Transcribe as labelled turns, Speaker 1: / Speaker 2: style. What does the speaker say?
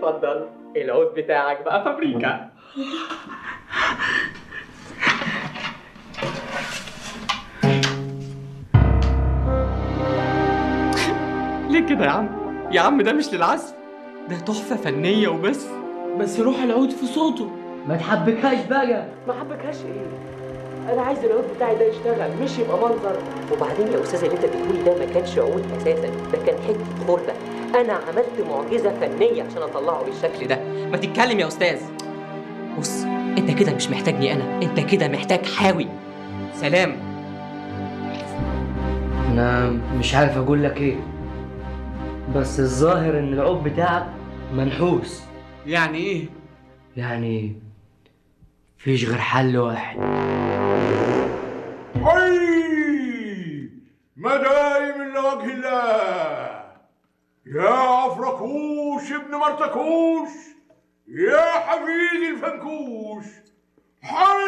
Speaker 1: اتفضل العود بتاعك بقى فابريكا ليه كده يا عم؟ يا عم ده مش للعزف ده تحفة فنية وبس
Speaker 2: بس روح العود في صوته
Speaker 3: ما تحبكهاش بقى
Speaker 2: ما حبكهاش ايه انا عايز العود بتاعي ده يشتغل مش يبقى منظر
Speaker 1: وبعدين يا استاذ اللي انت بتقولي ده ما كانش عود اساسا ده كان حته خرده انا عملت معجزه فنيه عشان اطلعه بالشكل ده ما تتكلم يا استاذ بص انت كده مش محتاجني انا انت كده محتاج حاوي سلام
Speaker 3: انا مش عارف اقول لك ايه بس الظاهر ان العود بتاعك منحوس
Speaker 2: يعني ايه
Speaker 3: يعني فيش غير حل واحد
Speaker 4: أي مدايم لوجه الله يا عفركوش ابن مرتكوش يا حفيد الفنكوش حي